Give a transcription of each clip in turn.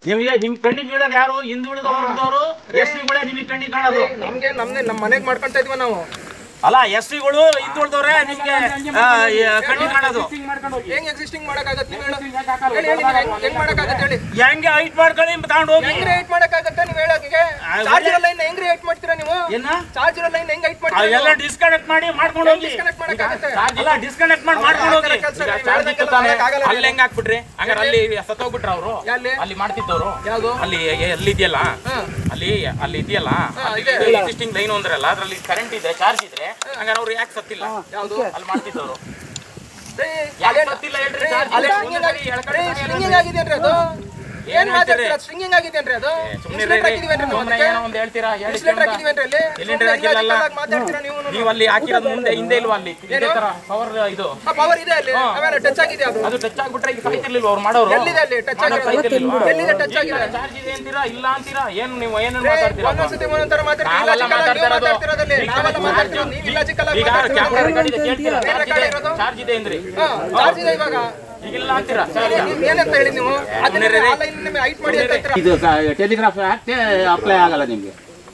ನಿಮಗೆ ನಿಮ್ ಕಣ್ಣಿಗೆ ಬೀಳೋದು ಯಾರು ಹಿಂದುಳಿದ ವರ್ಗದವರು ಎಸ್ ಪಿಗಳೇ ನಿಮಗೆ ಕಣ್ಣಿಗೆ ಕಾಣೋದು ನಮ್ಗೆ ನಮ್ನೆ ನಮ್ಮ ಮನೆಗೆ ಮಾಡ್ಕೊಂತ ಇದೀವ ನಾವು ಅಲ್ಲ ಎಸ್ ಪಿಗಳು ಹಿಂದುಳಿದವ್ರೆ ನಿಮ್ಗೆ ಆ, ಈ ಕಣ್ಣಿಗೆ ಕಾಣೋದು ಹೆಂಗ್ ಎಕ್ಸಿಸ್ಟಿಂಗ್ ಮಾಡಕ್ಕಾಗತ್ತೆ ನೀವು ಹೇಳು ಹೇಳಿ ಹೇಳಿ ನೀವು ಹೆಂಗ್- ಹೆಂಗ್ ಮಾಡಕ್ಕಾಗತ್ತೆ ಹೇಳಿ ಹೆಂಗೆ ಹೈಟ್ ಮಾಡ್ಕೊಳ್ಳಿ ತಗೊಂಡು ಹೋಗಿ ಹೆಂಗ್ ರೇಟ್ ಮಾಡಕ್ಕಾಗತ್ತೆ ನೀವು ಹೇಳಕ್ಕೆ ಚಾರ್ಜ್ ಇರೋ ಲೈನ್ ಹೆಂಗ್ ರೇಟ್ ಮಾಡ್ತೀರಾ ನೀವು ಏನ ಚಾರ್ಜ್ ಇರೋ ಲೈನ್ ಹೆಂಗ್ ಹೈಟ್ ಮಾಡ್ತೀರಾ ಅವೆಲ್ಲ ಡಿಸ್ಕನೆಕ್ಟ್ ಮಾಡಿ ಮಾಡ್ಕೊಂಡು ಹೋಗಿ ಡಿಸ್ಕನೆಕ್ಟ್ ಮಾಡಕ್ಕಾಗತ್ತೆ ಅಲ್ಲ ಡಿಸ್ಕನೆಕ್ಟ್ ಮಾಡಿ ಮಾಡ್ಕೊಂಡು ಹೋಗಿ ಕೆಲ್ಸ ಈಗ ನೀವು ಚಾರ್ಜ್ ಹೇಳ್ದಂಗೆಲ್ಲ ಇತ್ತು ತಾನೆ ಮಾಡಕ್ಕಾಗಲ್ಲ ಅಲ್ಲಿ ಹೆಂಗ್ ಹಾಕ್ಬಿಟ್ರಿ ಹಂಗಾರೆ ಅಲ್ಲಿ ಸತ್ತೋಗ್ಬಿಟ್ರ ಅವರು ಎಲ್ಲಿ? ಅಲ್ಲಿ ಮಾಡ್ತಿದ್ದವ್ರು ಯಾವ್ದು? ಅಲ್ಲಿ ಅಲ್ಲಿ ಇದೆಯಲ್ಲ ಹಾ. ಅಲ್ಲಿ ಅಲ್ಲಿ ಇದೆಯಲ್ಲ ಇದೆ. ಎಕ್ಸಿಸ್ಟಿಂಗ್ ಲೈನ್ ಅಂದ್ರಲ್ಲ ಅದ್ರಲ್ಲಿ ಕರೆಂಟ್ ಇದೆ ಚಾರ್ಜ್ ಇದ್ರೆ ಹಂಗಾರೆ ಅವ್ರು ಯಾಕೆ ಸತ್ತಿಲ್ಲ ಯಾವ್ದು ಅಲ್ಲಿ ಮಾಡ್ತಿದ್ದವ್ರು ರೀ, ಯಾಕೆ ಅಲ್ಲೇ- ಸತ್ತಿಲ್ಲ ಹೇಳ್ರಿ ರೀ, ಚಾರ್ಜ್ ಅಲ್ಲೇ ಇದೆ. swinging ಒಂದೇ ಆಗಿ- ಸರಿ ಎಳ್ಕಡೆ ರೀ, ತಾನೇ swinging ಆಗಿದೆಯೇನ್ರಿ ಅದು ಏನ್ ಏನ್ ಮಾತಾಡ್ತೀರಾ ಸ್ವಿಂಗಿಂಗ್ ಆಗಿದೆಯೇನ್ರಿ ಅದು ಸುಮ್ಮನೆ ಇನ್ಸುಲೇಟರ್ ಹಾಕಿದೀವೇನ್ರಿ ನಾವು ಸುಮ್ಮನೆ ಅದಕ್ಕೆ ಏನೋ ಒಂದ್ ಹೇಳ್ತೀರಾ ಹೇಳಿ ಇನ್ಸುಲೇಟರ್ ಹಾಕಿದೀವೇನ್ರಿ ಅಲ್ಲಿ ಸಿಲಿಂಡರ್ ಸುಮ್ನೆ ಹಾಕಿಲ್ಲಲ್ಲ illogical ಆಗಿ ಮಾತಾಡ್ತೀರಾ ನೀವು ನೀವು ಅಲ್ಲಿ ಹಾಕಿರೋದು ಮುಂದೆ ಹಿಂದೆ ಇಲ್ವಾ ಅಲ್ಲಿ ಇದೇ ತರ ಪವರ್ ಇದು ಪವರ್ ಇದೆ ಅಲ್ಲಿ ಅವೇನ ಟಚ್ ಆಗಿದೆ ಅದು ಅದು ಟಚ್ ಆಗ್ಬಿಟ್ರೆ ಈಗ ಸಾಯ್ತಿರ್ಲಿಲ್ವ ಅವ್ರು ಮಾಡೋರು ಎಲ್ಲಿದೆ ಅಲ್ಲಿ ಟಚ್ ಮಾಡೋರು ಆಗಿದೆ ಸಾಯ್ತಿರ್ಲಿಲ್ವಾ ಎಲ್ಲಿದೆ ಟಚ್ ಆಗಿದೆ ಚಾರ್ಜ್ ಇದೆ ಅಂತೀರಾ ಇಲ್ಲ ಅಂತೀರಾ ಏನು ನೀವು ಏನೇನು ಮಾತಾಡ್ತೀರಾ ಒಂದೊಂದ್ಸತಿ ಒಂದೊಂದರ ಮಾತಾಡ್ತೀರಾ ನಾವೆಲ್ಲ illogical ಆಗಿ ನೀವು ಮಾತಾಡ್ತಾ ಇರೋದು. ಮಾತಾಡ್ತಿರೋದಲ್ಲಿ ನಾವೆಲ್ಲ ಮಾತಾಡ್ತಿರೋದು ನೀವು illogical ಆಗಿ ಈಗ ಕ್ಯಾಮ್ರಾ ರೆಕಾರ್ಡ್ ಇದೆ ಕೇಳ್ತೀರಾ ಏನ್ ಚಾರ್ಜ್ ರೆಕಾರ್ಡ್ ಇದೆ ಇರೋದು? ಚಾರ್ಜ್ ಇದೆ ಅಂದ್ರಿ ಹಾ, ಚಾರ್ಜ್ ಇದೆ ಇವಾಗ ಈಗಿಲ್ಲ ಅಂತೀರಾ ಚಾರ್ಜ್ ನೀವು ಏನಂತ ಹೇಳಿ ನೀವು ಅದನ್ನ ಆನ್ಲೈನ್ ನಿಮಗೆ ಹೈಟ್ ಮಾಡಿ ಅಂತ ಹೇಳ್ತೀರಾ ಇದು ಟೆಲಿಗ್ರಾಫ್ ಆಕ್ಟ್ ಅಪ್ಲೈ ಆಗಲ್ಲ ನಿಮಗೆ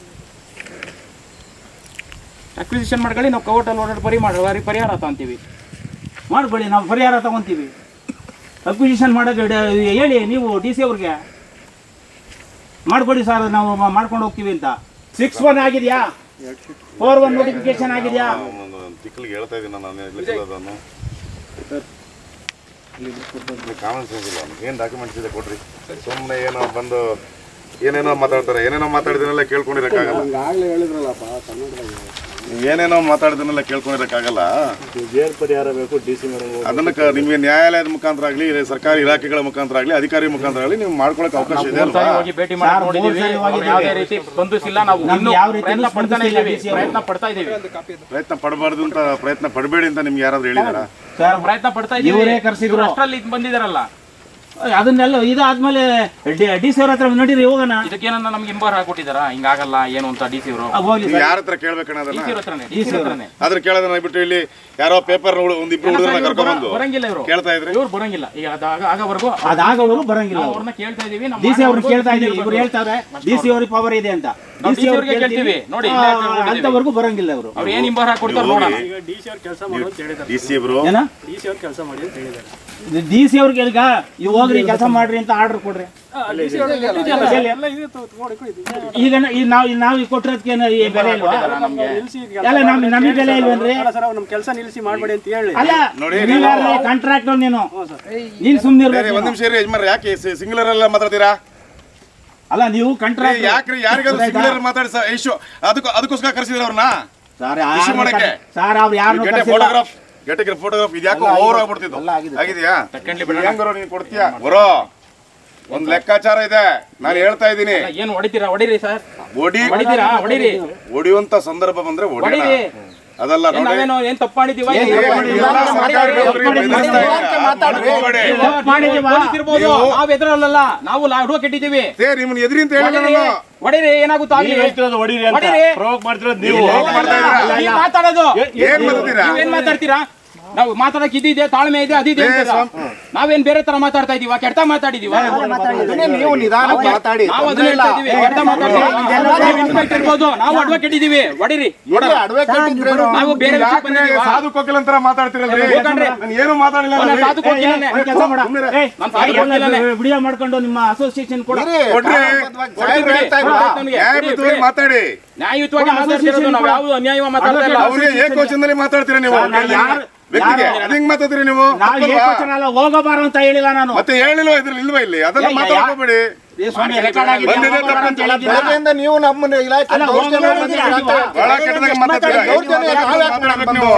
ಅಕ್ವಿಸಿಷನ್ ಮಾಡ್ಕೊಳ್ಳಿ ನಾವು ಕವಟಲ್ಲಿ ಓಡಾಡಿ ಪರಿ ಮಾಡಿ ಪರಿಹಾರ ತಗೊಂತೀವಿ ಮಾಡ್ಕೊಳ್ಳಿ ನಾವು ಪರಿಹಾರ ತಗೊಂತೀವಿ ಅಕ್ವಿಸಿಷನ್ ಮಾಡೋದು ಡ- ಹೇಳಿ ನೀವು ಡಿ ಸಿ ಅವ್ರಿಗೆ ಮಾಡ್ಕೊಡಿ ಸರ್ ನಾವು ಮ- ಮಾಡ್ಕೊಂಡು ಹೋಗ್ತೀವಿ ಅಂತ ಸಿಕ್ಸ್ ಒನ್ ಆಗಿದೆಯಾ ಫೋರ್ ಒನ್ ನೋಟಿಫಿಕೇಶನ್ ಆಗಿದೆಯಾ ತಿಕ್ಕಲಿಗೆ ಹೇಳ್ತಾ ಇದ್ದೀನಿ ನಾನು ಅದನ್ನು ಕಾಮನ್ ಸೆನ್ಸ್ ಇಲ್ಲ ಏನು ಡಾಕ್ಯುಮೆಂಟ್ಸ್ ಇದೆ ಕೊಡ್ರಿ ಸುಮ್ಮನೆ ಏನೋ ಬಂದು ಏನೇನೋ ಮಾತಾಡ್ತಾರೆ ಏನೇನೋ ಮಾತಾಡಿದನೆಲ್ಲ ಕೇಳ್ಕೊಂಡಿರಕ್ಕಾಗಲ್ಲ ಏನೇನೋ ಮಾತಾಡಿದನೆಲ್ಲ ಕೇಳ್ಕೊಂಡಿರಕ್ಕಾಗಲ್ಲ ಅದನ್ನ ಕ- ನಿಮಗೆ ನ್ಯಾಯಾಲಯದ ಮುಖಾಂತರ ಆಗಲಿ ಸರ್ಕಾರಿ ಇಲಾಖೆಗಳ ಮುಖಾಂತರ ಆಗಲಿ ಅಧಿಕಾರಿ ಮುಖಾಂತರ ಆಗಲಿ ನೀವು ಮಾಡ್ಕೊಳಕ್ ಅವಕಾಶ ಇದೆ ಮೂರ್ ಸಾರಿ ಅಲ್ವಾ ಹೋಗಿ ಭೇಟಿ ಮಾಡಿ ಸರ್, ಮೂರ್ ನೋಡಿದೀವಿ ಸಾರಿ ಅವ್ರು ಹೋಗಿದ್ದೀವಿ. ಯಾವುದೇ ರೀತಿ ಸ್ಪಂದಿಸಿಲ್ಲ ನಾವು ನಮ್ಗೆ ಇನ್ನೂ ಯಾವ ರೀತಿನೂ ಪ್ರಯತ್ನ ಪಡ್ತಾನೆ ಸ್ಪಂದಿಸಿಲ್ಲ ಇದೀವಿ DC ಅವರು. ಪ್ರಯತ್ನ ಪಡ್ತಾ ಇದೀವಿ ಪ್ರಯತ್ನ ಪಡಬಾರ್ದು ಅಂತ ಪ್ರಯತ್ನ ಪಡಬೇಡಿ ಅಂತ ನಿಮ್ಗೆ ಯಾರಾದ್ರೂ ಹೇಳಿದಾರಾ ಸರ್ ಪ್ರಯತ್ನ ಪಡ್ತಾ ಇದೀವಿ ಇವರೇ ಕರ್ಸಿದ್ರು. ಇವ್ರು ಅಷ್ಟ್ರಲ್ಲಿ ಇದ್ ಬಂದಿದಾರಲ್ಲ ಅದನ್ನೆಲ್ಲ ಇದಾದ್ಮೇಲೆ ಡಿ ಸಿ ಅವ್ರ ಹತ್ರ ನಡೀರಿ ಹೋಗೋಣ ಇದಕ್ಕೇನನ್ನ ನಮ್ಗೆ ಇಂಬಾರ್ ಹಾಕೊಟ್ಟಿದಾರ ಹಿಂಗಾಗಲ್ಲ ಏನು ಅಂತ ಡಿ ಸಿ ಅವರು ಆ, ಹೋಗ್ಲಿ ನೀವು ಸರ್ ಯಾರ ಹತ್ರ ಕೇಳ್ಬೇಕಣ್ಣ ಅದನ್ನ ಡಿ ಸಿ ಹತ್ರನೇ ಡಿ ಸಿ ಹತ್ರನೇ ಅದ್ರ ಕೇಳೋದನ್ನ ಬಿಟ್ಟು ಇಲ್ಲಿ ಯಾರೋ ಪೇಪರ್ ಒಂದಿಬ್ರು ಹುಡುಗರನ್ನ ಕರ್ಕೊಂಡ್ಬಂದು ಬರಂಗಿಲ್ಲ ಇವರು ಕೇಳ್ತಾ ಇದ್ರಿ ಇವ್ರು ಬರಂಗಿಲ್ಲ ಈಗ ಅದಾಗ ಆಗವರೆಗೂ ಅದಾಗವರು ಬರಂಗಿಲ್ಲ ನಾವು ಅವ್ರು ಅವ್ರನ್ನ ಕೇಳ್ತಾ ಇದೀವಿ ನಮ್ಮ ಡಿ ಸಿ ಅವ್ರಿಗೆ ಮಾಡೋವರೆಗೂ ಕೇಳ್ತಾ ಇದ್ದೀವಿ ಕೇಳ್ಬೇಕು. ಇವ್ರು ಹೇಳ್ತಾರೆ ಡಿ ಸಿ ಅವ್ರಿಗೆ ಪವರ್ ಇದೆ ಅಂತ ನಾವು ಡಿ ಸಿ ಅವ್ರಿಗೆ ಕೇಳ್ತೀವಿ. ನೋಡಿ, ಇಲ್ಲೇ ಕೇಳ್ಕೊಂಡಿದ್ದೀವಿ. ಅಂತವರೆಗೂ ಬರಂಗಿಲ್ಲ ಅವರು ಅವ್ರು ಏನ್ ಇಂಬಾರ್ ಹಾಕೊಡ್ತಾರೆ ನೋಡೋಣ ಡಿ ಸಿ ಇಬ್ರು ಏನ ಡಿ ಸಿ ಅವ್ರಿಗೆ ಈಗ ನೀವು ಹೋಗ್ರಿ ಕೆಲಸ ಮಾಡ್ರಿ ಅಂತ ಆರ್ಡರ್ ಕೊಡ್ರಿ ಈಗ ನ- ಈ ನಾವು ನಾವು ಈಗ ಕೊಟ್ಟಿರೋದಕ್ಕೆ ಏನು ಈ ಬೆಲೆ ಇಲ್ವಾ ಎಲ್ಲ ನಮ್ ನಮಗೆ ಬೆಲೆ ಇಲ್ವೇನ್ರಿ ನಮ್ ಕೆಲಸ ನಿಲ್ಲಿಸಿ ಮಾಡಬೇಡಿ ಅಂತ ಹೇಳಿ ಅಲ್ಲ ನೋಡಿ, ಕಾಂಟ್ರಾಕ್ಟ್ ನೀನು ನೀನ್ ಸುಮ್ನೆ ಬೇರೆ ಒಂದ್ ನಿಮಿಷ ಇರಿ ಯಜಮಾನ್ರೆ ಯಾಕೆ ಸಿಂಗ್ಲರ್ ಎಲ್ಲ ಮಾತಾಡ್ತೀರಾ ಅಲ್ಲ ನೀವು ಏ, ಕಾಂಟ್ರಾಕ್ಟ್ ಯಾಕ್ರಿ ಯಾರಿಗಾದ್ರೂ ಸಿಂಗ್ಲರ್ ಮಾತಾಡಿ ಸರ್ ಇಶ್ಯೂ ಅದಕ್ಕೂ ಅದಕ್ಕೋಸ್ಕರ ಕರೆಸಿದ್ರೆ ಅವ್ರನ್ನ ಸರ್ issue ಮಾಡಕ್ಕೆ? ಸರ್ ಅವ್ರು ಯಾರು ಗೆಟೆ ಫೋಟೋಗ್ರಾಫ್ ಗೆಟೆ ಫೋಟೋಗ್ರಾಫ್ ಇದ್ಯಾಕೋ ಓವರ್ ಆಗ್ಬಿಡ್ತಿದ್ದು ಆಗಿದೆಯಾ ಹೆಂಗರು ನೀನ್ ಕೊಡ್ತೀಯಾ ಬರೋ ಒಂದ್ ಲೆಕ್ಕಾಚಾರ ಇದೆ ನಾನು ಹೇಳ್ತಾ ಇದ್ದೀನಿ ಏನ್ ಹೊಡಿತೀರಾ ಹೊಡಿರಿ ಸರ್ ಒಡಿ ಹೊಡಿತೀರಾ ಹೊಡಿರಿ ಒಡಿಯುವಂತ ಸಂದರ್ಭ ಬಂದ್ರೆ ಒಡಿಯೋಣ ಹೊಡಿರಿ ಅದಲ್ಲ ಏನ್ ನೋಡಿ ನಾವೇನೋ ಏನ್ ತಪ್ಪು ಮಾಡಿದೀವ ಏ, ಎಲ್ಲ ಮಾತಾಡ್ರಿ, ಒಬ್ರಿಗೆ ಬೆದರಿಸ್ತಾ ಇದ್ದೀರಾ? ಮಾಡ್ಕೋಬೇಡಿ. ಮಾಡಿದೀವ ಇರ್ಬೋದು ನೀವು- ನಾವ್ ಎದುರಲ್ಲ ನಾವು ಅಡ್ವೊಕೇಟ್ ಇದ್ದೀವಿ ಏ ನಿಮ್ಮನ್ನ ಎದ್ರಿ ಅಂತ ಹೇಳಿಲ್ಲ ಹೊಡಿರಿ ನಾನು ಹೊಡಿರಿ ಏನಾಗುತ್ತೋ ಆಗ್ಲಿ ಹೊಡಿರಿ ಹೊಡಿರಿ ನೀವು ಹೋಗ್ ಮಾಡ್ತಾ ಇದ್ದೀರಾ? ನೀವ್ ಮಾತಾಡೋದು ಏನ್ ಮಾತಾಡ್ತೀರಾ ನೀವೇನ್ ಮಾತಾಡ್ತೀರಾ ನಾವು ಮಾತಾಡಕ್ ಇದಿದೆ ತಾಳ್ಮೆ ಇದೆ ಅದಿದೆ ಏ, ಅಂತೀರಾ. ಸ್ವಾಮಿ. ನಾವೇನ್ ಬೇರೆ ತರ ಮಾತಾಡ್ತಾ ಇದೀವ ಕೆಟ್ಟ ಮಾತಾಡಿದೀವ ನೀವು ನಿಧಾನ ಮಾತಾಡಿ ನಾವು ಅದನ್ನ ಹೇಳ್ತಾ ಇದೀವಿ ಕೆಟ್ಟ ಮಾತಾಡ್ತೀವಿ ನೀವು ಇನ್ಸ್ಪೆಕ್ಟರ್ ಇರ್ಬೋದು ನಾವು ಅಡ್ವೊಕೇಟ್ ಇದೀವಿ ಹೊಡಿರಿ ಹೊಡೋಣ. ನಾವು ಬೇರೆ ವಿಷಯಕ್ಕೆ ಯಾಕ್ರಿ ಬಂದಿದೀವ ಸಾಧು ಕೋಕಿಲ್ ಅಂತರ ಮಾತಾಡ್ತಿರಲ್ರಿ ಹೋಗಣ್ರಿ. ನಾನು ಏನು ಮಾತಾಡಿಲ್ಲ ಅವ್ನ ಅಲ್ರಿ? ಸಾಧು ಕೊಡ್ತೀನಂತೆ. ಕೆಲಸ ಮಾಡ ಸುಮ್ನಿರೆ. ನಾನ್ ಸಾಧು ಕೊಡ್ತೀನಂತೆ. ವಿಡಿಯೋ ಮಾಡ್ಕೊಂಡು ನಿಮ್ಮ ಅಸೋಸಿಯೇಷನ್ ಕೂಡ ಕೊಡ್ರಿ ಕೊಡ್ತೀವಿ ಬಿಡಿ. ಕೊಡ್ತೀವಿ ಅವ್ನಿಗೆ. ಬಿಡಿ, ನ್ಯಾಯಯುತವಾಗಿ ಬಿಡಿ. ಮಾತಾಡಿ ನ್ಯಾಯಯುತವಾಗಿ ಮಾತಾಡ್ತಿರೋದು ನಾವು ಯಾವ ಅನ್ಯಾಯ ಮಾತಾಡ್ತಾ ಇಲ್ಲ ಅವ್ರಿಗೆ ಏಕವಚನದಲ್ಲಿ ಮಾತಾಡ್ತೀರಾ ನೀವು ನಾನು ಯಾರು- ವ್ಯಕ್ತಿಗೆ ಯಾರು- ಅದ್ ಹೆಂಗ್ ಮಾತಾಡ್ತೀರಿ ನೀವು ನಾವು ತಪ್ಪಲ್ವಾ? ಏಕವಚನ ಅಲ್ಲ ಹೋಗಬಾರ ಅಂತ ಹೇಳಿಲ್ಲ ನಾನು ಮತ್ತೆ ಹೇಳಿಲ್ವಾ ಇದ್ರಲ್ಲಿ ಇಲ್ವಾ ಇಲ್ಲಿ ಅದೆಲ್ಲ ಏ, ಯಾ- ಮಾತಾಡ್ಕೋಬೇಡಿ ಏ, ಸ್ವಾಮಿ ರೆಕಾರ್ಡ್ ಆಗಿದೆ ಬಂದಿದೆ ಹೋಗಬಾರ ತಪ್ಪು ಅಂತ ಹೇಳಿದ್ದೀರಾ? ಬೆಳಗ್ಗೆಯಿಂದ ನೀವು ನಮ್ಮನ್ನ ಇಲಾಖೆ ಅಲ್ಲ, ದೌರ್ಜನ್ಯ ಹೋಗಲ್ಲ ಮಾಡ್ತೀರಾ ಅಂತ ಬಹಳ ಕೆಟ್ಟದಾಗ ಮಾತಾಡ್ತೀರಾ ದೌರ್ಜನ್ಯ ನಾವ್ ಯಾಕ್ ಮಾತಾಡ್ಬೇಕು ನೀವು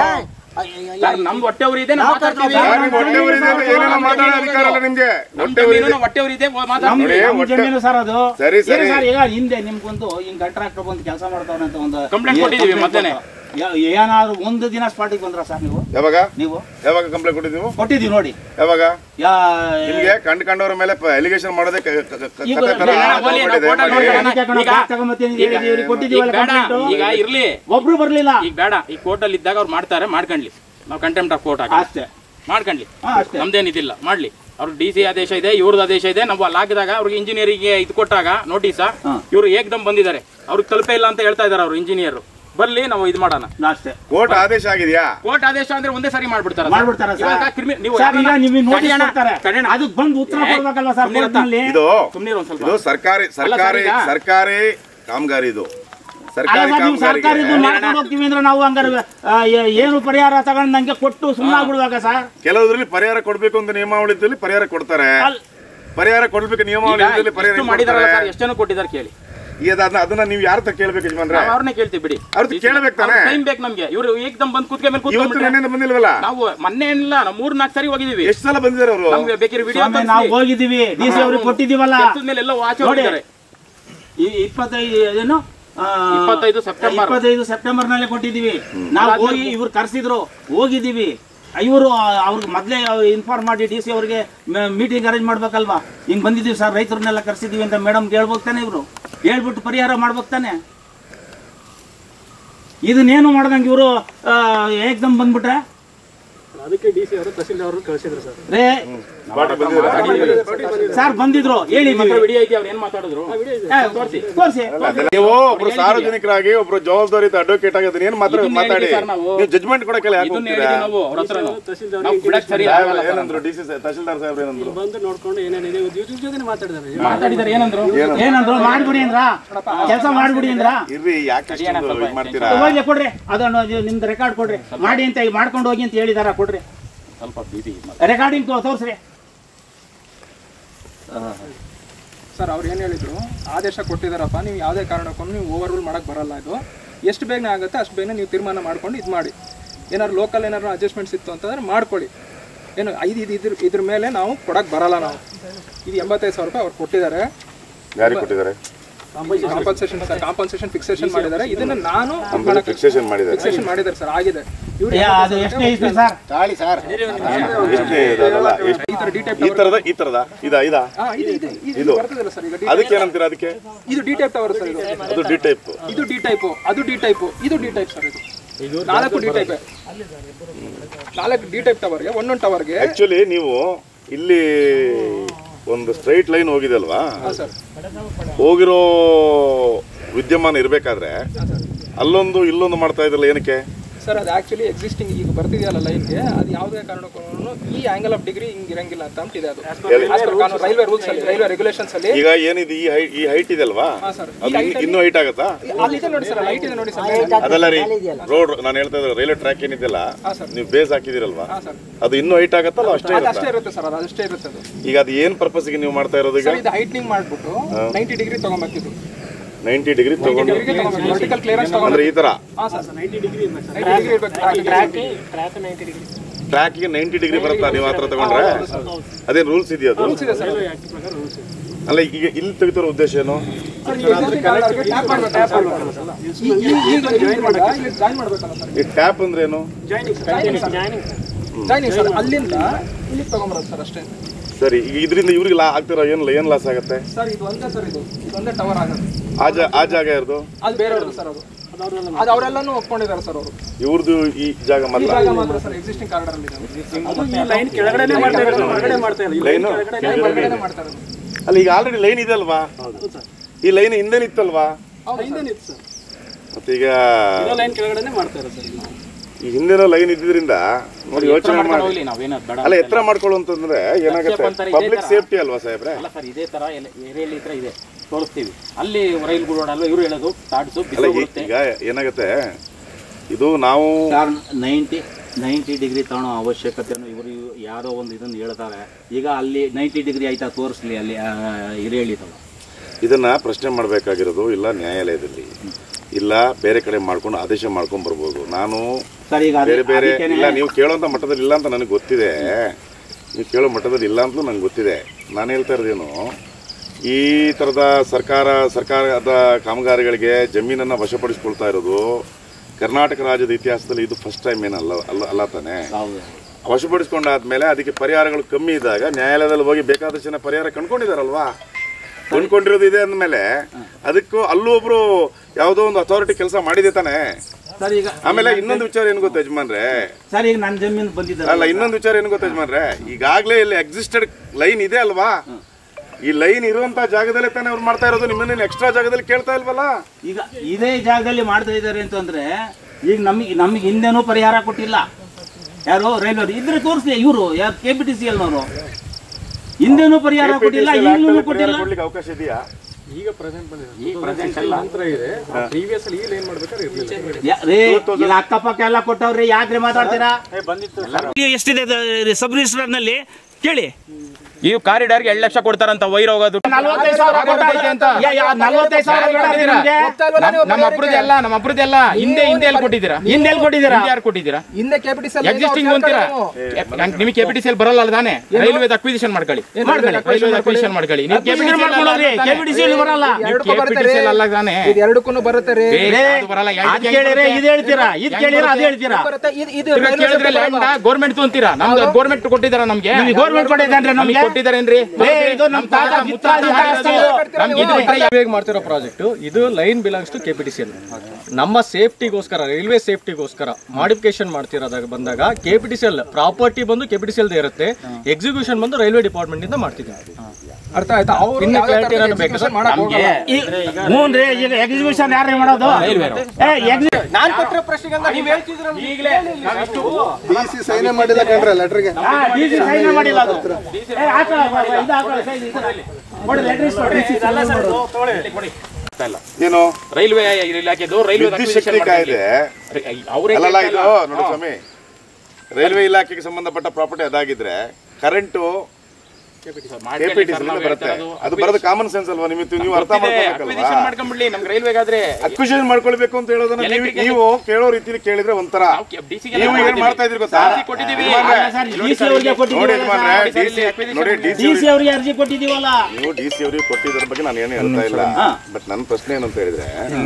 ಸರ್, ನಮ್ದು ಹೊಟ್ಟೆ ಉರಿ ಇದೆ ನಾವು ಮಾತಾಡ್ತೀವಿ ಯಾರಿಗೆ ಹೊಟ್ಟೆ ಉರಿದೆ ಅಂತ ಏನೇನೋ ಮಾತಾಡೋ ಅಧಿಕಾರ ಇಲ್ಲ ನಿಮ್ಗೆ ನಮ್ ಹೊಟ್ಟೆ ಉರಿದೆ ಜಮೀನು ಹೊಟ್ಟೆ ಉರಿ ಇದೆ ನಮ್ ಮಾತಾಡ್ತೀವಿ ನೋಡಿ, ನಮ್ ಒಟ್ಟು- ಜಮೀನು ಸರ್ ಅದು ಸರಿ, ಏನು ಸರಿ. ಸರ್ ಈಗ ಹಿಂದೆ ನಿಮ್ಗೊಂದು ಹಿಂಗ್ ಕಾಂಟ್ರಾಕ್ಟರ್ ಬಂದು ಕೆಲಸ ಮಾಡ್ತಾವ್ರೆ ಅಂತ ಒಂದು Complaint ಏ- ಕೊಟ್ಟಿದ್ದೀವಿ complaint ಮೊದ್ಲೇನೆ. ಕೊಟ್ಟು. ಯಾ- ಏನಾದ್ರು ಒಂದು ದಿನ ಸ್ಪಾಟಿಗೆ ಬಂದ್ರ ಸರ್ ನೀವು ಯಾವಾಗ ನೀವು ಯಾವಾಗ ಕಂಪ್ಲೇಂಟ್ ಕೊಟ್ಟಿದ್ದೀವಿ ಕೊಟ್ಟಿದ್ದೀವಿ ನೋಡಿ ಯಾವಾಗ ಯಾ ನಿಮ್ಗೆ ಕಂಡು ಕಂಡವ್ರ ಮೇಲೆ ಎಲಿಗೇಷನ್ ಮಾಡೋದೇ ಕ- ಕ- ಕ- ಈಗ ಕತೆ ತರ ಬೇಡ, ಆಗೋಗ್ಬಿಟ್ಟಿದೆ. ಹೋಗ್ಲಿ, ನಾವು ಫೋಟೋ ಮಾಡಿ. ನೋಡೋಣ. ಅದಕ್ಕೆ ಕಣೋ, ಈಗ- ಬ್ಯಾಗ್ ತಗೊಂಬತ್ತೀನಿ, ಈಗ- ಇವ್ರಿಗೆ ಕೊಟ್ಟಿದ್ದೀವಲ್ಲ ಈಗ ಬೇಡ, complaint. ಈಗ ಇರ್ಲಿ ಒಬ್ರು ಬರ್ಲಿಲ್ಲ ಈಗ ಬೇಡ ಈ ಕೋರ್ಟಲ್ಲಿ ಇದ್ದಾಗ ಅವ್ರು ಮಾಡ್ತಾರೆ ಮಾಡ್ಕೊಂಡ್ಲಿ ನಾವು ಕಂಟೆಂಪ್ಟ್ ಆಫ್ ಕೋರ್ಟ್ ಹಾಕಿ ಅಷ್ಟೇ ಮಾಡ್ಕೊಂಡ್ಲಿ ಹಾ ಅಷ್ಟೇ ನಮ್ದೇನಿದಿಲ್ಲ ಮಾಡ್ಲಿ ಅವ್ರಿಗೆ ಡಿ ಸಿ ಆದೇಶ ಇದೆ ಇವ್ರದ್ದು ಆದೇಶ ಇದೆ ನಾವು ಅಲ್ಲಿ ಹಾಕಿದಾಗ ಅವ್ರಿಗೆ ಇಂಜಿನಿಯರಿಂಗ್ಗೆ ಇದು ಕೊಟ್ಟಾಗ ನೋಟಿಸ ಇವರು ಏಕ್ದಮ್ ಬಂದಿದ್ದಾರೆ ಅವ್ರಿಗೆ ತಲುಪೇ ಇಲ್ಲ ಅಂತ ಹೇಳ್ತಾ ಇದಾರೆ ಅವ್ರು ಇಂಜಿನಿಯರ್ ಬರ್ಲಿ ನಾವು ಇದು ಮಾಡೋಣ ಅಷ್ಟೇ ಕೋರ್ಟ್ ಆದೇಶ ಆಗಿದೆಯಾ ಕೋರ್ಟ್ ಆದೇಶ ಅಂದ್ರೆ ಒಂದೇ ಸಾರಿ ಮಾಡ್ಬಿಡ್ತಾರ ಮಾಡ್ಬಿಡ್ತಾರ ಇವಾಗ ಕ್ರಿಮಿ- ನೀವು ಸರ್ ಈಗ ನಿಮಗೆ ನೋಟಿಸ್ ತಡೆಯೋಣ, ಕೊಡ್ತಾರೆ ತಡೆಯೋಣ. ಅದಕ್ಕೆ ಬಂದು ಉತ್ತರ ಏ, ಕೊಡ್ಬೇಕಲ್ವಾ ಸರ್ ಸುಮ್ನಿರತ್ತ. ಕೋರ್ಟ್ನಲ್ಲಿ? ಇದು ಸುಮ್ನಿರು ಒಂದ್ ಸ್ವಲ್ಪ ಇದು ಸರ್ಕಾರಿ ಸರ್ಕಾರಿ ಈಗ- ಸರ್ಕಾರಿ ಕಾಮಗಾರಿ ಇದು ಅಲ್ಲ ಸರ್ಕಾರಿ ಸರ್, ನೀವು ಸರ್ಕಾರದ್ದು ಕಾಮಗಾರಿಗೆ ಮಾಡ್ಕೊಂಡು ಹೋಗ್ತೀವಿ ಅಂದ್ರೆ ನಾವು ಹಂಗಾರೆ ಆ, ಏ- ಏನು ಪರಿಹಾರ ತಗೊಂಡು ನಂಗೆ ಕೊಟ್ಟು ಸುಮ್ಮನೆ ಆಗ್ಬಿಡುವಾಗ ಸರ್ ಕೆಲವುದ್ರಲ್ಲಿ ಪರಿಹಾರ ಕೊಡ್ಬೇಕು ಅಂತ ನಿಯಮಾವಳಿ ಇದ್ದಲ್ಲಿ ಪರಿಹಾರ ಕೊಡ್ತಾರೆ ಅಲ್- ಪರಿಹಾರ ಕೊಡ್ಬೇಕು ನಿಯಮಾವಳಿ ಈಗ ಇದ್ದಲ್ಲಿ ಪರಿಹಾರ ಎಷ್ಟು ಹೆಂಗ್ ಮಾಡಿದಾರಲ್ಲ ಕೊಡ್ತಾರೆ? ಸರ್ ಎಷ್ಟು ಜನ ಕೊಟ್ಟಿದ್ದಾರೆ ಕೇಳಿ ಈಗ ಅದನ್ನ ಅದನ್ನ ನೀವು ಯಾರ ಹತ್ರ ಕೇಳ್ಬೇಕು ಯಜಮಾನ್ರೆ ನಾವು ಅವ್ರನ್ನೇ ಕೇಳ್ತೀವಿ ಬಿಡಿ ಅವ್ರದ್ದು ಕೇಳ್ಬೇಕು ತಾನೇ? ಟೈಮ್ ಬೇಕು ನಮ್ಗೆ ಇವ್ರು ಏಕ್ದಮ್ ಬಂದ್ ಕೂತ್ಕೆ ಮೇಲೆ ಇವತ್ತು ಕೂತ್ಕೊಂಡ್ಬಿಟ್ರೆ ನೆನ್ನೆಯಿಂದ ಬಂದಿಲ್ವಲ್ಲ ನಾವು ಮೊನ್ನೆ ಇಲ್ಲ ನಾವು ಮೂರ್ ನಾಲ್ಕು ಸಾರಿ ಹೋಗಿದೀವಿ ಎಷ್ಟು ಸಲ ಬಂದಿದ್ದಾರೆ ಅವರು ನಮ್ಗೆ ಬೇಕಿರೋ ವಿಡಿಯೋ ಸ್ವಾಮಿ ನಾವು ಹೋಗಿದ್ದೀವಿ ಡಿ ಸಿ ಅವ್ರಿಗೆ ಕೊಟ್ಟಿದ್ದೀವಲ್ಲ ಮೇಲೆ ಎಲ್ಲ ವಾಚ್ ನೋಡಿ. ಹೋಗಿದ್ದಾರೆ ಈ ಇಪ್ಪತ್ತೈದು ಏನು ಆ, ಇಪ್ಪತ್ತೈದು ಸೆಪ್ಟೆಂಬರ್. ಇಪ್ಪತ್ತೈದು ಸೆಪ್ಟೆಂಬರ್ ನಲ್ಲೇ ಕೊಟ್ಟಿದ್ದೀವಿ ನಾವು ಹೋಗಿ ಇವ್ರು ಕರ್ಸಿದ್ರು ಹೋಗಿದ್ದೀವಿ ಇವರು ಅವ್ರಿಗೆ ಮೊದಲೇ ಇನ್ಫಾರ್ಮ್ ಮಾಡಿ ಡಿ ಸಿ ಅವ್ರಿಗೆ ಮೀಟಿಂಗ್ ಅರೇಂಜ್ ಮಾಡ್ಬೇಕಲ್ವಾ ಹಿಂಗ್ ಬಂದಿದ್ದೀವಿ ಸರ್ ರೈತರನ್ನೆಲ್ಲ ಕರ್ಸಿದ್ದೀವಿ ಅಂತ ಮೇಡಮ್ ಹೇಳ್ಬೇಕು ತಾನೆ ಇವರು ಹೇಳ್ಬಿಟ್ಟು ಪರಿಹಾರ ಮಾಡ್ಬೇಕು ತಾನೆ ಇದನ್ನೇನು ಮಾಡ್ದಂಗೆ ಇವರು ಏಕ್ದಮ್ ಬಂದ್ಬಿಟ್ರೆ ಅದಕ್ಕೆ ಡಿ ಸಿ ಅವರು ತಹಸೀಲ್ದಾರ್ ಅವರು ಕಳಿಸಿದ್ರು ಸರ್ ರೇ ಸರ್ ಬಂದಿದ್ರು ಹೇಳಿದ್ದೀವಿ ವಿಡಿಯೋ ಐತಿ ಅವ್ರು ಏನ್ ಮಾತಾಡಿದ್ರು ತೋರಿಸಿ ತೋರಿಸಿ ನೀವು ಒಬ್ರು ಸಾರ್ವಜನಿಕರಾಗಿ ಒಬ್ರು ಜವಾಬ್ದಾರಿತ ಅಡ್ವೊಕೇಟ್ ಆಗಿ ಅದನ್ನ ಏನ್ ಮಾತ್ರ ಇದನ್ನ ಮಾತಾಡಿ ಹೇಳಿದ್ವಿ ಸರ್ ನಾವು. ನೀವು ಜಜ್ಮೆಂಟ್ ಕೊಡಕ್ಕೆಲ್ಲ ಯಾಕೆ ಇದನ್ನ ಹೋಗ್ತೀರಾ ಹೇಳಿದ್ವಿ ನಾವು ಅವ್ರ ಹತ್ರ ನಾವು ಬಿಡಕ್ ಸರಿ ಆಗಲ್ಲ ಸರ್. ಏನಂದ್ರು ಡಿ ಸಿ ತಹಶೀಲ್ದಾರ್ ಸಾಹೇಬ್ರು ಏನಂದ್ರು ಬಂದು ನೋಡ್ಕೊಂಡು ಏನೇನಿದೆ ಇದ್ರ ಜೊತೆ ಮಾತಾಡಿದ್ದಾರೆ ಮಾತಾಡಿದಾರೆ ಏನಂದ್ರು ಏನಂದ್ರು ಮಾಡ್ಬಿಡಿ ಅಂದ್ರ ಕೆಲಸ ಮಾಡ್ಬಿಡಿ ಅಂದ್ರ ಇರ್ರಿ ಯಾಕೆ ಅಷ್ಟೊಂದು ಇದ್ ಮಾಡ್ತೀರಾ ಹೋಗ್ಲಿ ಕೊಡ್ರಿ ಅದನ್ನು ಅದು ನಿಮ್ದು ರೆಕಾರ್ಡ್ ಕೊಡ್ರಿ ಮಾಡಿ ಅಂತ ಈಗ ಮಾಡ್ಕೊಂಡು ಹೋಗಿ ಅಂತ ಹೇಳಿದಾರ ಕೊಡ್ರಿ ಸ್ವಲ್ಪ ಬಿಸಿ ರೆಕಾರ್ಡಿಂಗ್ ತೋರಿಸ್ರಿ ಸರ್ ಅವ್ರು ಏನು ಹೇಳಿದ್ರು ಆದೇಶ ಕೊಟ್ಟಿದ್ದಾರಪ್ಪ ನೀವು ಯಾವುದೇ ಕಾರಣಕ್ಕೂ ನೀವು ಓವರ್ ರೂಲ್ ಮಾಡಕ್ಕೆ ಬರಲ್ಲ ಇದು ಎಷ್ಟು ಬೇಗನೆ ಆಗುತ್ತೆ ಅಷ್ಟು ಬೇಗನೆ ನೀವು ತೀರ್ಮಾನ ಮಾಡ್ಕೊಂಡು ಇದು ಮಾಡಿ ಏನಾದ್ರು ಲೋಕಲ್ ಏನಾದ್ರು ಅಡ್ಜಸ್ಟ್ಮೆಂಟ್ಸ್ ಇತ್ತು ಅಂತಂದ್ರೆ ಮಾಡ್ಕೊಳ್ಳಿ ಏನು ಐದು ಇದು ಇದ್ರ ಇದ್ರ ಮೇಲೆ ನಾವು ಕೊಡಕ್ಕೆ ಬರಲ್ಲ ನಾವು ಇದು ಎಂಬತ್ತೈದು ಸಾವಿರ ರೂಪಾಯಿ ಅವ್ರು ಕೊಟ್ಟಿದ್ದಾರೆ ಯಾರಿಗೆ ಕೊಟ್ಟಿದ್ದಾರೆ ಕಾಂಪನ್ಸೇಷನ್ ಸರ್ ಕಾಂಪನ್ಸೇಷನ್ ಫಿಕ್ಸೇಷನ್ ಮಾಡಿದ್ದಾರೆ ಇದನ್ನ ನಾನು ಫಿಕ್ಸೇಷನ್ ಮಾಡಿದ್ದಾರೆ ಫಿಕ್ಸೇಷನ್ ಮಾಡಿದ್ದಾರೆ ಸರ್ ಆಗಿದೆ ಇವ್ರು ಏ, ಅದು ಎಷ್ಟೇ ಇಸ್ವಿ ಸರ್ ತಾಳಿ ಸರ್ ಎಷ್ಟೇ ಇದಲ್ಲ ಎಷ್ಟು- ಈ ಥರ ಡಿ ಟೈಪ್ ಈ ತರದ ಈ ತರದ ಇದಾ ಇದಾ ಇದು ಇದು ಇದು ಇದು. ಬರ್ತದಲ್ಲ ಸರ್ ಈಗ D- ಅದಕ್ಕೆ ಏನಂತೀರಾ ಅದಕ್ಕೆ ಇದು ಡಿ ಟೈಪ್ ಟವರ್ ಸರ್ ಇದು ಅದು ಡಿ ಟೈಪ್ ಇದು ಡಿ ಟೈಪು ಅದು ಡಿ ಟೈಪು ಇದು ಡಿ ಟೈಪ್ ಸರ್ ಇದು ನಾಲ್ಕು ಡಿ ಟೈಪ್ ನಾಲ್ಕು ಡಿ ಟೈಪ್ ಟವರ್ಗೆ ಒಂದೊಂದು ಟವರ್ಗೆ ಆಕ್ಚುಲಿ ನೀವು ಇಲ್ಲಿ ಒಂದು ಸ್ಟ್ರೈಟ್ ಲೈನ್ ಹೋಗಿದೆ ಅಲ್ವಾ ಸರ್ ಹೋಗಿರೋ ವಿದ್ಯಮಾನ ಇರಬೇಕಾದ್ರೆ ಅಲ್ಲೊಂದು ಇಲ್ಲೊಂದು ಮಾಡ್ತಾ ಇದ್ರಲ್ಲ ಏನಕ್ಕೆ ಸರ್ ಅದು ಆಕ್ಚುಲಿ ಎಕ್ಸಿಸ್ಟಿಂಗ್ ಈಗ ಬರ್ತಿದೆಯಲ್ಲ ಲೈನ್ಗೆ ಅದು ಯಾವುದೇ ಕಾರಣಕ್ಕೂ ಈ ಆಂಗಲ್ ಆಫ್ ಡಿಗ್ರಿ ಹಿಂಗೆ ಇರಂಗಿಲ್ಲ ಅಂತ ಅಂತಿದೆ ಅದು ರೈಲ್ವೆ ರೂಲ್ಸ್ ಅಲ್ಲಿ ರೈಲ್ವೆ ರೆಗ್ಯುಲೇಷನ್ಸ್ ಅಲ್ಲಿ ಈಗ ಏನಿದೆ ಈ ಹೈಟ್ ಈ ಹೈಟ್ ಇದೆ ಅಲ್ವಾ ಸರ್ ಅದು ಇನ್ನು- ಇನ್ನೂ ಹೈಟ್ ಆಗತ್ತಾ ಅಲ್ಲಿದೆ ನೋಡಿ ಸರ್ ಲೈಟ್ ಇದೆ ನೋಡಿ ಸರ್ ಅದಲ್ಲ ರೀ ರೋಡ್ ನಾನು ಹೇಳ್ತಾ ಇದ್ರೆ ರೈಲ್ವೆ ಟ್ರ್ಯಾಕ್ ಏನಿದೆಲ್ಲ ನೀವು ಬೇಸ್ ಹಾಕಿದಿರಲ್ವಾ ಸರ್. ಅದು ಇನ್ನೂ ಹೈಟ್ ಆಗತ್ತಲ್ಲ ಅಷ್ಟೇ ಅದು ಇರುತ್ತಾ ಅಷ್ಟೇ ಇರುತ್ತೆ ಸರ್ ಅದು ಅಷ್ಟೇ ಇರುತ್ತೆ ಅದು ಈಗ ಅದು ಏನ್ ಪರ್ಪಸ್ಗೆ ನೀವು ಮಾಡ್ತಾ ಇರೋದು ಈಗ ಸರ್ ಇದು ಹೈಟ್ನಿಂಗ್ ಮಾಡ್ಬಿಟ್ಟು ನೈಂಟಿ ಡಿಗ್ರಿ ತಗೊಂಬೇಕಿದ್ದು ನೈಂಟಿ ಡಿಗ್ರಿ ತಗೊಂಡು ಡಿಗ್ರಿಗೆ ತಗೊಂಬೇಕು ವರ್ಟಿಕಲ್ ಕ್ಲಿಯರೆನ್ಸ್ ತಗೊಂಡು ಅಂದ್ರೆ ಈ ತರ ಹಾಂ ಸರ್ ನೈಂಟಿ ಡಿಗ್ರಿ ಇರಬೇಕು ಟ್ರ್ಯಾಕ್ಗೆ ನೈಂಟಿ ಡಿಗ್ರಿ ಬರುತ್ತಾ ನೀವು ಆ ಥರ ತಗೊಂಡ್ರೆ ಅದೇನ್ ರೂಲ್ಸ್ ಇದೆಯಾ ಅದು ಇದೆ ಸರ್ ಅಲ್ಲ ಈಗ ಇಲ್ಲಿ ತೆಗಿತಿರೋ ಉದ್ದೇಶ ಏನು ಜಾಯಿನ್ ಮಾಡ್ಬೇಕಲ್ಲ ಸರ್ ಈ ಟ್ಯಾಪ್ ಅಂದ್ರೆ ಏನು ಜಾಯ್ನಿಂಗ್ ಸರ್ ಅಲ್ಲಿಂದ ಇಲ್ಲಿಗೆ ತಗೊಂಬರೋದು ಸರ್ ಅಷ್ಟೇ ಸರಿ ಈಗ ಇದರಿಂದ ಇವ್ರಿಗೆ ಲಾ ಆಗ್ತಿರೋ ಏನು ಏನ್ ಲಾಸ್ ಆಗುತ್ತೆ ಸರ್ ಇದು ಒಂದೇ ಸರ್ ಇದು ಇದೊಂದೇ ಟವರ್ ಆಗೋದು ಆ ಜಾ ಆ ಜಾಗ ಯಾರ್ದು ಅದು ಬೇರೆಯವ್ರದ್ದು ಸರ್ ಅದು ಅದು ಅವರೆಲ್ಲನೂ ಒಪ್ಕೊಂಡಿದ್ದಾರೆ ಸರ್ ಅವರು ಇವ್ರದ್ದು ಈ ಜಾಗ ಈ ಮೊದಲ ಜಾಗ ಮಾತ್ರ ಸರ್ ಎಕ್ಸಿಸ್ಟಿಂಗ್ ಕಾರ್ಡರ್ ಅಲ್ಲಿ ಲೈನ್ ಕೆಳಗಡೆನೆ ಮಾಡ್ತಾ ಇರೋದು ಹೊರಗಡೆ ಮಾಡ್ತಾ ಇಲ್ಲ ಲೈನು ಮಾಡ್ತಾರೆ ಅದು. ಅಲ್ಲ ಈಗ ಆಲ್ರೆಡಿ ಲೈನ್ ಇದೆ ಅಲ್ವಾ ಈ ಲೈನ್ ಹಿಂದೆ ನಿತ್ತಲ್ವಾ ಹೌದು, ಹಿಂದೆ ಹಿಂದೆ ಸರ್ ಮತ್ತೆ ಈಗ ಲೈನ್ ಕೆಳಗಡೆನೆ ಮಾಡ್ತಾ ಇರೋದು ಸರ್ ನಾವು ಈ ಹಿಂದಿನ ಲೈನ್ ಇದ್ದಿದ್ರಿಂದ ನೋಡಿ ಯೋಚನೆ ಮಾಡಿ ಹೋಗ್ಲಿ ನಾವೇನದು ಬೇಡ ಅಲ್ಲ ಎತ್ತರ ಮಾಡ್ಕೊಳ್ಳು ಅಂತಂದ್ರೆ ಏನಾಗುತ್ತೆ ಅಂತಾರೆ ಇದೇ ಪಬ್ಲಿಕ್ ತರ. ಸೇಫ್ಟಿ ಅಲ್ವಾ ಸಾಹೇಬ್ರೆ ಅಲ್ಲ ಸರ್ ಇದೇ ತರ ಏರಿಯಲ್ಲಿ ಇದ್ರೆ ಇದೆ ತೋರಿಸ್ತೀವಿ ಅಲ್ಲಿ ರೈಲ್ಗಳು ಓಡಲ್ಲ ಇವ್ರು ಹೇಳೋದು ತಾಡ್ಸು ಅಲ್ಲ ಈ- ಬಿಸಿಲು ಈಗ ಏನಾಗುತ್ತೆ ಇದು ನಾವು ಸರ್ ನೈಂಟಿ ನೈಂಟಿ ಡಿಗ್ರಿ ತಗೊಳ್ಳೋ ಅವಶ್ಯಕತೆಯನ್ನು ಇವರು ಯಾರೋ ಒಂದು ಇದನ್ನು ಹೇಳ್ತಾರೆ ಈಗ ಅಲ್ಲಿ ನೈಂಟಿ ಡಿಗ್ರಿ ಆಯ್ತಾ ತೋರಿಸ್ಲಿ ಅಲ್ಲಿ ಹಿರಿಯಳಿತವ ಇದನ್ನ ಪ್ರಶ್ನೆ ಮಾಡಬೇಕಾಗಿರೋದು ಇಲ್ಲ ನ್ಯಾಯಾಲಯದಲ್ಲಿ ಇಲ್ಲ ಬೇರೆ ಕಡೆ ಮಾಡ್ಕೊಂಡು ಆದೇಶ ಮಾಡ್ಕೊಂಡು ಬರ್ಬೋದು ನಾನು ಸರ್ ಈಗ ಅದೇ- ಬೇರೆ ಬೇರೆ ಅದಕ್ಕೇನೆ- ಇಲ್ಲ ನೀವು ಕೇಳೋಂಥ ಮಟ್ಟದಲ್ಲಿ ಇಲ್ಲ ಅಂತ ನನಗೆ ಗೊತ್ತಿದೆ ನೀವು ಕೇಳೋ ಮಟ್ಟದಲ್ಲಿ ಇಲ್ಲ ಅಂತಲೂ ನಂಗೆ ಗೊತ್ತಿದೆ ನಾನು ಹೇಳ್ತಾ ಇರೋದೇನು ಈ ಥರದ ಸರ್ಕಾರ ಸರ್ಕಾರದ ಕಾಮಗಾರಿಗಳಿಗೆ ಜಮೀನನ್ನು ವಶಪಡಿಸ್ಕೊಳ್ತಾ ಇರೋದು ಕರ್ನಾಟಕ ರಾಜ್ಯದ ಇತಿಹಾಸದಲ್ಲಿ ಇದು ಫಸ್ಟ್ ಟೈಮ್ ಏನಲ್ಲ ಅಲ್ಲ ಅಲ್ಲ ತಾನೇ ಹೌದು ವಶಪಡಿಸ್ಕೊಂಡಾದ್ಮೇಲೆ ಅದಕ್ಕೆ ಪರಿಹಾರಗಳು ಕಮ್ಮಿ ಇದ್ದಾಗ ನ್ಯಾಯಾಲಯದಲ್ಲಿ ಹೋಗಿ ಬೇಕಾದಷ್ಟು ಜನ ಪರಿಹಾರ ಕಂಡ್ಕೊಂಡಿದಾರಲ್ವಾ ಕಂಡ್ಕೊಂಡಿರೋದು ಇದೆ ಅಂದಮೇಲೆ ಅದಕ್ಕೂ ಅಲ್ಲೂ ಒಬ್ರು ಯಾವುದೋ ಒಂದು ಅಥಾರಿಟಿ ಕೆಲಸ ಮಾಡಿದೆ ತಾನೇ ಸರ್ ಈಗ ಆಮೇಲೆ ಇನ್ನೊಂದು ವಿಚಾರ ಏನು ಗೊತ್ತಾ ಯಜಮಾನ್ರೆ ಸರ್ ಈಗ ನನ್ನ ಜಮೀನು ಬಂದಿದ್ದಾರೆ ಅಲ್ಲ ಇನ್ನೊಂದು ವಿಚಾರ ಏನು ಗೊತ್ತಾ ಯಜಮಾನ್ರೆ ಈಗಾಗಲೇ ಇಲ್ಲಿ ಎಕ್ಸಿಸ್ಟೆಡ್ ಲೈನ್ ಇದೆ ಅಲ್ವಾ ಈ ಲೈನ್ ಇರುವಂತ ಜಾಗದಲ್ಲೇ ತಾನೇ ಅವ್ರು ಮಾಡ್ತಾ ಇರೋದು ನಿಮ್ಮನ್ನ ಎಕ್ಸ್ಟ್ರಾ ಜಾಗದಲ್ಲಿ ಕೇಳ್ತಾ ಇಲ್ವಲ್ಲ ಈಗ ಇದೇ ಜಾಗದಲ್ಲಿ ಮಾಡ್ತಾ ಇದ್ದಾರೆ ಅಂತಂದ್ರೆ ಈಗ ನಮಗೆ ನಮಗೆ ಹಿಂದೆನೂ ಪರಿಹಾರ ಕೊಟ್ಟಿಲ್ಲ ಯಾರು ರೈಲ್ವೆ ಇದ್ರೆ ತೋರಿಸ್ಲಿ ಇವರು ಯಾರು ಕೆ ಪಿ ಟಿ ಸಿ ಎಲ್ನವರು ಹಿಂದೆನೂ ಪರಿಹಾರ ಕೊಟ್ಟಿಲ್ಲ ಈಗಲೂ ಕೊಟ್ಟಿಲ್ಲ ಕೊಡ್ಲಿಕ್ಕೆ ಅವಕಾಶ ಇದೆಯಾ ಈಗ ಪ್ರೆಸೆಂಟ್ ಬಂದಿದೆ ನಂತರ ಇದೆ ಪ್ರೀವಿಯಸ್ ಅಲ್ಲಿ ಈ ಲೈನ್ ಮಾಡ್ಬೇಕಾದ್ರೆ ಇರ್ಲಿಲ್ಲ ಯಾ- ರೇ ಇಲ್ಲಿ ಅಕ್ಕಪಕ್ಕ ಎಲ್ಲ ಕೊಟ್ಟವ್ರಿ ಯಾಕ್ರೆ ಮಾತಾಡ್ತೀರಾ ಎಷ್ಟಿದೆ ಸಬ್ ರಿಜಿಸ್ಟರ್ ನಲ್ಲಿ ಕೇಳಿ ಈ ಕಾರಿಡಾರ್ಗೆ ಎರಡು ಲಕ್ಷ ಕೊಡ್ತಾರಂತ ವೈರ್ ಹೋಗೋದು ನಲ್ವತ್ತೈದು ಸಾವಿರ ಯಾ- ಯಾ- ನಲ್ವತ್ತೈದು ಸಾವಿರ ಕೊಟ್ಟಾರೆ ನಿಮ್ಗೆ? ನಮ್ಮ ಅಬ್ರದ್ದು ಎಲ್ಲ ನಮ್ಮ ಅಬ್ರದ್ದು ಎಲ್ಲ ಹಿಂದೆ ಹಿಂದೆ ಎಲ್ಲಿ ಕೊಟ್ಟಿದ್ದೀರಾ ಹಿಂದೆ ಎಲ್ಲಿ ಕೊಟ್ಟಿದ್ದೀರಾ ಹಿಂದೆ ಯಾರು ಕೊಟ್ಟಿದ್ದೀರಾ ಹಿಂದೆ ಕೆಪಿಟಿಸಿ ಎಕ್ಸಿಸ್ಟಿಂಗ್ ಅಂತೀರಾ ನಿಮಗೆ ಕೆಪಿಟಿಸಿಎಲ್ ಬರಲ್ಲ ಅಲ್ಲ ತಾನೆ ರೈಲ್ವೆ ಅಕ್ವಿಸಿಷನ್ ಮಾಡ್ಕೊಳ್ಳಿ ಮಾಡ್ಕೊಳ್ಳಿ ರೈಲ್ವೆ ಅಕ್ವಿಸಿಷನ್ ಮಾಡ್ಕೊಳ್ಳಿ ನೀವು Acquisition ಮಾಡ್ಕೊಳ್ಳೋರಿ, KPTCL ಬರಲ್ಲ ಕೆಪಿಟಿಸಿಎಲ್ ಅಲ್ಲ ತಾನೆ ಇದು ಎರಡಕ್ಕೂ ಬರುತ್ತೆ ರೀ ಬೇರೆ ಯಾವ್ದು ಬರಲ್ಲ ಅದ್ ಕೇಳಿದ್ರೆ ಇದು ಹೇಳ್ತೀರಾ ಇದ್ ಕೇಳಿದ್ರೆ ಅದ್ ಹೇಳ್ತೀರಾ ಬರುತ್ತೆ ಇದು ಇದು ತಿರ್ಗಾ ಕೇಳಿದ್ರೆ ಲ್ಯಾಂಡ್ ಗೌರ್ಮೆಂಟ್ ತೊಂತೀರಾ ನಮ್ದು ಗೌರ್ಮೆಂಟ್ ಕೊಟ್ಟಿದ್ದಾರ ನಮ್ಗೆ ನಿಮಗೆ ಗೌರ್ಮೆಂಟ್ ಕೊಟ್ಟಿದ್ದಾನ್ರಿ ನಮ್ಗೆ ಕೊಟ್ಟಿದ್ದಾರೇನ್ರಿ ಏ, ಇದು ನಮ್ ತಾತ ಮುತ್ತಾತ ಆಸ್ತಿ ಇದು. ನಮ್ಗೆ ಇದು ಬಿಟ್ರೆ ರೈಲ್ವೆಗೆ ಮಾಡ್ತಿರೋ ಪ್ರಾಜೆಕ್ಟ್ ಇದು ಲೈನ್ ಬಿಲಾಂಗ್ಸ್ ಟು ಕೆಪಿಟಿಸಿಎಲ್ ನಮ್ಮ ಸೇಫ್ಟಿಗೋಸ್ಕರ ರೈಲ್ವೆ ಸೇಫ್ಟಿಗೋಸ್ಕರ ಮಾಡಿಫಿಕೇಶನ್ ಮಾಡ್ತಿರೋದಾಗ ಬಂದಾಗ ಕೆಪಿಟಿಸಿಎಲ್ ಪ್ರಾಪರ್ಟಿ ಬಂದು ಕೆಪಿಟಿಸಿಎಲ್ ಇರುತ್ತೆ ಎಕ್ಸಿಕ್ಯೂಷನ್ ಬಂದು ರೈಲ್ವೆ ಡಿಪಾರ್ಟ್ಮೆಂಟ್ ಇಂದ ಮಾಡ್ತಿದ್ದೀವಿ ಅರ್ಥ ಆಯ್ತಾ ಅವ್ರು ಇನ್ನು ಯಾವ್ದೇ clarity ತರ ಏನಾದ್ರು ಬೇಕಾ? execution ಮಾಡಕ್ ಹೋಗಲ್ಲ. ಈ- ಹ್ಞೂನ್ರಿ ಈಗ ಎಕ್ಸಿಬಿಷನ್ ಯಾರೇ ಮಾಡೋದು ಏ, exhi- ನಾನ್ ಕೊಟ್ಟಿರೋ ಪ್ರಶ್ನೆಗೆ ನೀವ್ ಹೇಳ್ತಿದ್ರ ಸೈನೇ ಮಾಡಿಲ್ಲ ಕಣ್ರೆ ಲೆಟರ್ಗೆ ಆ, DC sign ಏ ಮಾಡಿಲ್ಲ ಅದು. ಏ, ಹಾಕು, ಇದು ಹಾಕು, sign ಇದರಲ್ಲಿ. ಕೊಡಿ, letter ಇಸ್ಕೊಡಿ. ಏನು ರೈಲ್ವೆ ಇಲಾಖೆದು ರೈಲ್ವೆ ವಿದ್ಯುತ್ ಶಕ್ತಿ ಕಾಯ್ದೆ ಅವರೇ ಅಲ್ಲಲ್ಲ ಇದು ನೋಡಿ ಸ್ವಾಮಿ ರೈಲ್ವೆ ಇಲಾಖೆಗೆ ಸಂಬಂಧಪಟ್ಟ ಪ್ರಾಪರ್ಟಿ ಅದಾಗಿದ್ರೆ ಕರೆಂಟು ಕೆಪಿಟಿಸಿ ಬರುತ್ತೆ ಅದು ಬರೋದು ಕಾಮನ್ ಸೆನ್ಸ್ ಅಲ್ವಾ ನಿಮಗೆ ನೀವು ಅರ್ಥ ಮಾಡ್ಕೊಬೇಕಲ್ವಾ ಮಾಡ್ಕೊಂಡ್ಬಿಡ್ಲಿ ನಮ್ಗೆ ರೈಲ್ವೆಗಾದ್ರೆ ಅಕ್ವಿಷನ್ ಮಾಡ್ಕೊಳ್ಬೇಕು ಅಂತ ಹೇಳೋದನ್ನ ನೀವು ನೀವು ಕೇಳೋ ರೀತಿಲಿ ಕೇಳಿದ್ರೆ ಒಂಥರ ನೀವು ಏನ್ ಮಾಡ್ತಾ ಇದ್ರಿ ಗೊತ್ತಾ ಕೊಟ್ಟಿದ್ದೀವಿ. ಯಜಮಾನ್ರೆ, ಅಲ್ಲ ಸರ್, DC ಅವ್ರಿಗೆ ನೋಡಿ ಕೊಟ್ಟಿದ್ದೀವಲ್ಲ ಯಜಮಾನ್ರೆ, ಸರ್. DC ನೋಡಿ ಡಿ DC ಅವ್ರಿಗೆ ಅರ್ಜಿ ಕೊಟ್ಟಿದ್ದೀವಲ್ಲ ನೀವು ಡಿ ಸಿ ಅವರಿಗೆ ಕೊಟ್ಟಿದ್ರ ಬಗ್ಗೆ ನಾನು ಏನು ಹೇಳ್ತಾ ಇಲ್ಲ ಬಟ್ ನನ್ನ ಪ್ರಶ್ನೆ ಏನಂತ ಹೇಳಿದ್ರೆ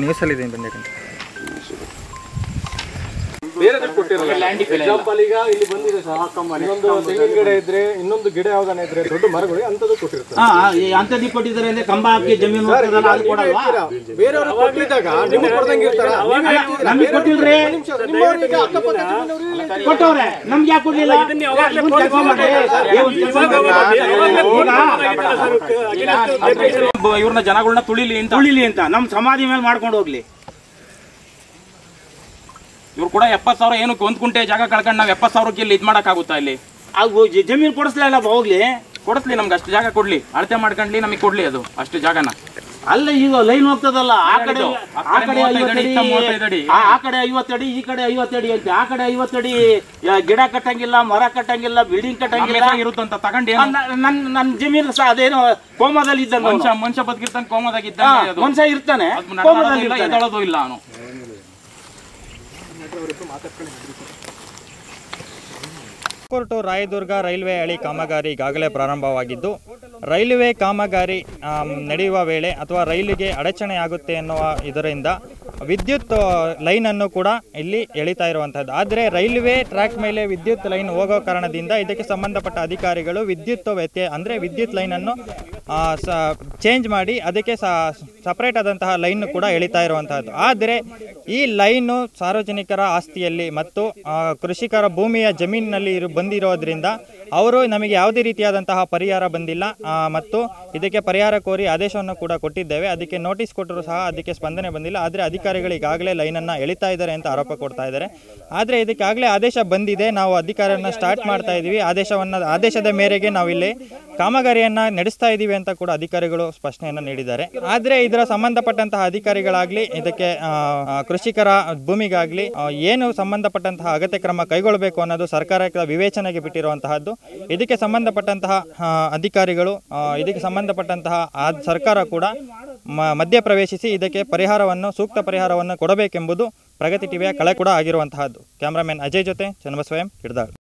ಎಕ್ಸಾಂಪಲ್ ಈಗ ಇಲ್ಲಿ ಬಂದಿದೆ ಸರ್ ಇನ್ನೊಂದು ತೆಂಗಿನ ಗಿಡ ಇದ್ರೆ ಇನ್ನೊಂದು ಗಿಡ ಯಾವ್ದಾನ ಇದ್ರೆ ದೊಡ್ಡ ಮರಗಳು ಅಂತದ್ದು ಕೊಟ್ಟಿರ್ತಾರೆ ಹಾ ಈ ಅಂಥದ್ದು ಕೊಟ್ಟಿದ್ದಾರೆ ಅಂದ್ರೆ ಕಂಬ ಹಾಕಿ ಜಮೀನು ಹೋಗ್ತದಲ್ಲ, ಅದು ಕೊಡಲ್ವಾ ಬೇರೆಯವರು ಕೊಟ್ಟಿದ್ದಾಗ ನಿಮ್ಗೆ ಕೊಡ್ದಂಗೆ ಇರ್ತಾರ ನಮ್ಗೆ ಕೊಟ್ಟಿಲ್ರಿ ನಿಮ್ಮವ್ರಿಗೆ ಅಕ್ಕಪಕ್ಕ ಜಮೀನವ್ರು ಕೊಟ್ಟವ್ರೆ ನಮ್ಗೆ ಯಾಕೆ ಕೊಡ್ಲಿಲ್ಲ ಇವ್ನ್ ತಗೊಂಬರ್ರಿ. ಇವ್ನ್ ತಗೊಂಬರ್ರಿ. ಇವ್ರನ್ನ ಜನಗಳನ್ನ ತುಳಿಲಿ ಅಂತ ತುಳಿಲಿ ಅಂತ ನಮ್ ಸಮಾಧಿ ಮೇಲೆ ಮಾಡ್ಕೊಂಡು ಹೋಗ್ಲಿ ಇವ್ರು ಕೂಡ ಎಪ್ಪತ್ ಸಾವಿರ ಏನಕ್ಕೆ ಒಂದ್ ಕುಂಟೆ ಜಾಗ ಕಳ್ಕೊಂಡು ನಾವ್ ಎಪ್ಪತ್ ಸಾವಿರಕ್ಕೆ ಇಲ್ಲಿ ಇದ್ ಮಾಡಕ್ಕಾಗುತ್ತಾ ಇಲ್ಲಿ ಅದು ಜ- ಜಮೀನು ಕೊಡಿಸ್ಲಿಲ್ಲ ಹೋಗ್ಲಿ ಕೊಡಿಸ್ಲಿ ನಮ್ಗೆ ಅಷ್ಟು ಜಾಗ ಕೊಡ್ಲಿ ಅಳತೆ ಮಾಡ್ಕೊಂಡ್ಲಿ ನಮಗೆ ಕೊಡ್ಲಿ ಅದು ಅಷ್ಟು ಜಾಗನ ಅಲ್ಲ ಈಗ ಲೈನ್ ಹೋಗ್ತದಲ್ಲ ಆ ಕಡೆ ಇದು. ಆ ಕಡೆ ಮೂವತ್ತೈದು ಅಡಿ, ಐವತ್ತಡಿ ಇತ್ತ ಮೂವತ್ತೈದು ಅಡಿ. ಆ ಆ ಕಡೆ ಐವತ್ತಡಿ ಈ ಕಡೆ ಐವತ್ತಡಿ ಅಂತ ಆ ಕಡೆ ಐವತ್ತಡಿ ಯಾ, ಗಿಡ ಕಟ್ಟಂಗಿಲ್ಲ ಮರ ಕಟ್ಟಂಗಿಲ್ಲ ಬಿಲ್ಡಿಂಗ್ ಕಟ್ಟಂಗಿಲ್ಲ ಇರುತ್ತಂತ ತಗೊಂಡು ಆ, ನ- ನನ್ ನನ್ ಜಮೀನು ಸಹ ಅದೇನೋ ಕೋಮದಲ್ಲಿ ಇದ್ದಂಗ ಮನುಷ್ಯ ಮನುಷ್ಯ ಬದುಕಿರ್ತಾನೆ ಕೋಮದಾಗಿದ್ದ ಮನುಷ್ಯ ಇರ್ತಾನೆ ಕೋಮದಲ್ಲಿ ಇರ್ತಾನೆ. ಎದಳೋದು ಇಲ್ಲ ಅವನು ಟು ರಾಯದುರ್ಗ ರೈಲ್ವೆ ಹಳಿ ಕಾಮಗಾರಿ ಈಗಾಗಲೇ ಪ್ರಾರಂಭವಾಗಿದ್ದು ರೈಲ್ವೆ ಕಾಮಗಾರಿ ಆಮ್, ನಡೆಯುವ ವೇಳೆ ಅಥವಾ ರೈಲಿಗೆ ಅಡಚಣೆಯಾಗುತ್ತೆ ಎನ್ನುವ ಇದರಿಂದ ವಿದ್ಯುತ್ ಆ, ಲೈನನ್ನು ಕೂಡ ಇಲ್ಲಿ ಎಳಿತಾ ಇರುವಂಥದ್ದು ಆದರೆ ರೈಲ್ವೆ ಟ್ರ್ಯಾಕ್ ಮೇಲೆ ವಿದ್ಯುತ್ ಲೈನ್ ಹೋಗೋ ಕಾರಣದಿಂದ ಇದಕ್ಕೆ ಸಂಬಂಧಪಟ್ಟ ಅಧಿಕಾರಿಗಳು ವಿದ್ಯುತ್ ವ್ಯತ್ಯಯ ಅಂದರೆ ವಿದ್ಯುತ್ ಲೈನನ್ನು ಆ, ಸ ಚೇಂಜ್ ಮಾಡಿ ಅದಕ್ಕೆ ಸಪರೇಟ್ ಆದಂತಹ ಲೈನ್ ಕೂಡ ಎಳಿತಾ ಇರುವಂತಹದ್ದು ಆದರೆ ಈ ಲೈನು ಸಾರ್ವಜನಿಕರ ಆಸ್ತಿಯಲ್ಲಿ ಮತ್ತು ಆ, ಕೃಷಿಕರ ಭೂಮಿಯ ಜಮೀನಿನಲ್ಲಿ ಇರು ಬಂದಿರೋದ್ರಿಂದ ಅವರು ನಮಗೆ ಯಾವುದೇ ರೀತಿಯಾದಂತಹ ಪರಿಹಾರ ಬಂದಿಲ್ಲ ಆ, ಮತ್ತು ಇದಕ್ಕೆ ಪರಿಹಾರ ಕೋರಿ ಆದೇಶವನ್ನು ಕೂಡ ಕೊಟ್ಟಿದ್ದೇವೆ ಅದಕ್ಕೆ ನೋಟಿಸ್ ಕೊಟ್ಟರು ಸಹ ಅದಕ್ಕೆ ಸ್ಪಂದನೆ ಬಂದಿಲ್ಲ ಆದರೆ ಅಧಿಕಾರಿಗಳು ಈಗಾಗಲೇ ಲೈನನ್ನು ಎಳಿತಾ ಇದ್ದಾರೆ ಅಂತ ಆರೋಪ ಕೊಡ್ತಾ ಇದ್ದಾರೆ ಆದರೆ ಇದಕ್ಕಾಗಲೇ ಆದೇಶ ಬಂದಿದೆ ನಾವು ಅಧಿಕಾರಿಯನ್ನು ಸ್ಟಾರ್ಟ್ ಮಾಡ್ತಾ ಇದ್ದೀವಿ ಆದೇಶವನ್ನು ಆದೇಶದ ಮೇರೆಗೆ ನಾವಿಲ್ಲಿ ಕಾಮಗಾರಿಯನ್ನು ನಡೆಸ್ತಾ ಇದ್ದೀವಿ ಅಂತ ಕೂಡ ಅಧಿಕಾರಿಗಳು ಸ್ಪಷ್ಟನೆಯನ್ನು ನೀಡಿದ್ದಾರೆ ಆದರೆ ಇದರ ಸಂಬಂಧಪಟ್ಟಂತಹ ಅಧಿಕಾರಿಗಳಾಗಲಿ ಇದಕ್ಕೆ ಆ, ಆ, ಕೃಷಿಕರ ಭೂಮಿಗಾಗಲಿ ಆ, ಏನು ಸಂಬಂಧಪಟ್ಟಂತಹ ಅಗತ್ಯ ಕ್ರಮ ಕೈಗೊಳ್ಳಬೇಕು ಅನ್ನೋದು ಸರ್ಕಾರಕ್ಕೆ ವಿವೇಚನೆಗೆ ಬಿಟ್ಟಿರುವಂತಹದ್ದು ಇದಕ್ಕೆ ಸಂಬಂಧಪಟ್ಟಂತಹ ಆ, ಅಧಿಕಾರಿಗಳು ಆ, ಇದಕ್ಕೆ ಸಂಬಂಧಪಟ್ಟಂತಹ ಆ ಸರ್ಕಾರ ಕೂಡ ಮ- ಮಧ್ಯಪ್ರವೇಶಿಸಿ ಇದಕ್ಕೆ ಪರಿಹಾರವನ್ನು ಸೂಕ್ತ ಪರಿಹಾರವನ್ನು ಕೊಡಬೇಕೆಂಬುದು ಪ್ರಗತಿ ಟಿವಿಯ ಕಳೆ ಕೂಡ ಆಗಿರುವಂತಹದ್ದು ಕ್ಯಾಮ್ರಾಮನ್ ಅಜಯ್ ಜೊತೆ ಚನ್ನಬಸವಯಂ ಹಿಡ್ದಾಳ್